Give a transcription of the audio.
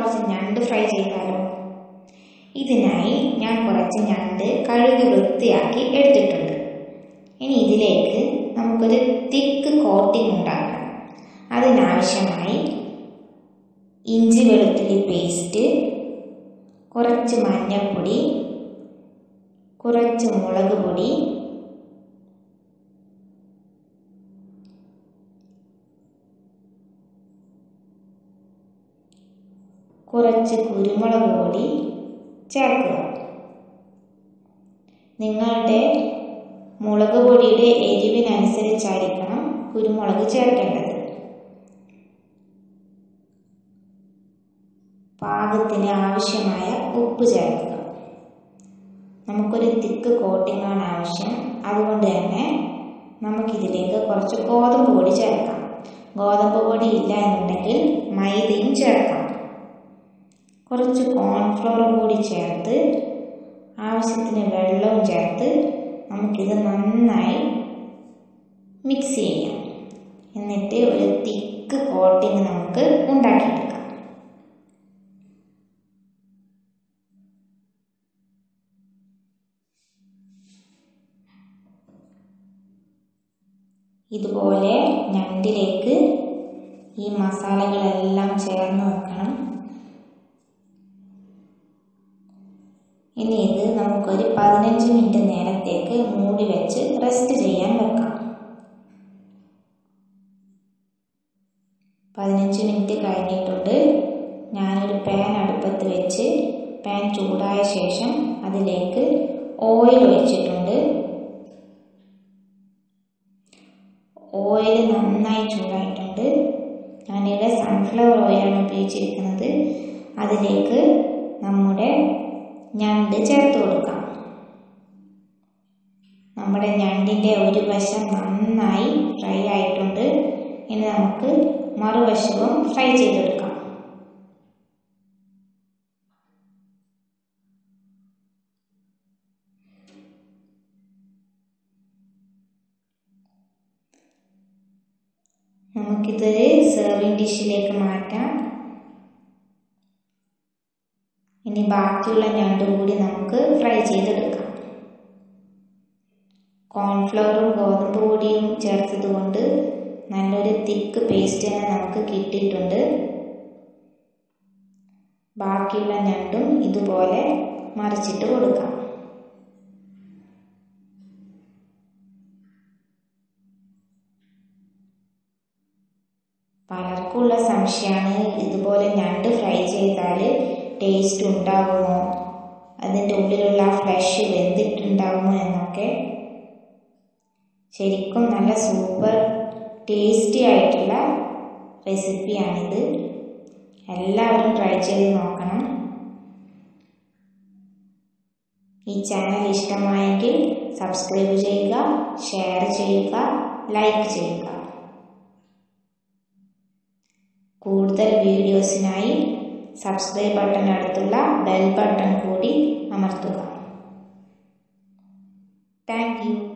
കുറച്ച് ഞണ്ട് ഫ്രൈ ചെയ്താലോ ഇതിനായി ഞാൻ കുറച്ച് ഞണ്ട് കഴുകി വൃത്തിയാക്കി എടുത്തിട്ടുണ്ട് ഇനി ഇതിലേക്ക് നമുക്കൊരു തിക്ക് കോട്ടിംഗ് ഉണ്ടാക്കണം അതിനാവശ്യമായി ഇഞ്ചി വെളുത്തുള്ളി പേസ്റ്റ് കുറച്ച് മഞ്ഞൾപ്പൊടി കുറച്ച് മുളക് പൊടി കുറച്ച് കുരുമുളക് പൊടി ചേർക്കുക നിങ്ങളുടെ മുളക് പൊടിയുടെ എരിവിനനുസരിച്ചായിരിക്കണം കുരുമുളക് ചേർക്കേണ്ടത് പാകത്തിന് ആവശ്യമായ ഉപ്പ് ചേർക്കുക നമുക്കൊരു തിക്ക് കോട്ടിംഗ് ആണ് ആവശ്യം അതുകൊണ്ട് തന്നെ നമുക്കിതിലേക്ക് കുറച്ച് ഗോതമ്പ് പൊടി ചേർക്കാം ഗോതമ്പ് പൊടി ഇല്ല എന്നുണ്ടെങ്കിൽ മൈദയും ചേർക്കാം കുറച്ച് കോൺഫ്ലോർ കൂടി ചേർത്ത് ആവശ്യത്തിന് വെള്ളവും ചേർത്ത് നമുക്കിത് നന്നായി മിക്സ് ചെയ്യാം എന്നിട്ട് ഒരു തിക്ക് കോട്ടിങ് നമുക്ക് ഉണ്ടാക്കിയെടുക്കാം ഇതുപോലെ ഞണ്ടിലേക്ക് ഈ മസാലകളെല്ലാം ചേർന്ന് വെക്കണം ഇനി ഇത് നമുക്കൊരു പതിനഞ്ച് മിനിറ്റ് നേരത്തേക്ക് മൂടി വെച്ച് റെസ്റ്റ് ചെയ്യാൻ വെക്കാം പതിനഞ്ച് മിനിറ്റ് കഴിഞ്ഞിട്ടുണ്ട് ഞാനൊരു പാൻ അടുപ്പത്ത് വെച്ച് പാൻ ചൂടായ ശേഷം അതിലേക്ക് ഓയിൽ ഒഴിച്ചിട്ടുണ്ട് ഓയിൽ നന്നായി ചൂടായിട്ടുണ്ട് ഞാനിവിടെ സൺഫ്ലവർ ഓയിലാണ് ഉപയോഗിച്ചിരിക്കുന്നത് അതിലേക്ക് നമ്മുടെ ഞണ്ട് ചേർത്ത് കൊടുക്കാം നമ്മുടെ ഞണ്ടിൻ്റെ ഒരു വശം നന്നായി ഫ്രൈ ആയിട്ടുണ്ട് ഇനി നമുക്ക് മറുവശവും ഫ്രൈ ചെയ്തെടുക്കാം നമുക്കിതൊരു സെർവിങ് ഡിഷിലേക്ക് മാറ്റാം ഇനി ബാക്കിയുള്ള ഞണ്ടും കൂടി നമുക്ക് ഫ്രൈ ചെയ്തെടുക്കാം കോൺഫ്ലവറും ഗോതമ്പ് പൊടിയും ചേർത്തത് കൊണ്ട് നല്ലൊരു തിക്ക് പേസ്റ്റ് തന്നെ നമുക്ക് കിട്ടിയിട്ടുണ്ട് ബാക്കിയുള്ള ഞണ്ടും ഇതുപോലെ മറിച്ചിട്ട് കൊടുക്കാം പലർക്കുള്ള സംശയമാണ് ഇതുപോലെ ഞണ്ട് ഫ്രൈ ചെയ്താൽ ടേസ്റ്റ് ഉണ്ടാകുമോ അതിൻ്റെ ഉള്ളിലുള്ള ഫ്ലഷ് വെന്തിട്ടുണ്ടാകുമോ എന്നൊക്കെ ശരിക്കും നല്ല സൂപ്പർ ടേസ്റ്റി ആയിട്ടുള്ള റെസിപ്പിയാണിത് എല്ലാവരും ട്രൈ ചെയ്ത് നോക്കണം ഈ ചാനൽ ഇഷ്ടമായെങ്കിൽ സബ്സ്ക്രൈബ് ചെയ്യുക ഷെയർ ചെയ്യുക ലൈക്ക് ചെയ്യുക കൂടുതൽ വീഡിയോസിനായി സബ്സ്ക്രൈബ് ബട്ടൺ അടുത്തുള്ള ബെൽ ബട്ടൺ കൂടി അമർത്തുക താങ്ക് യു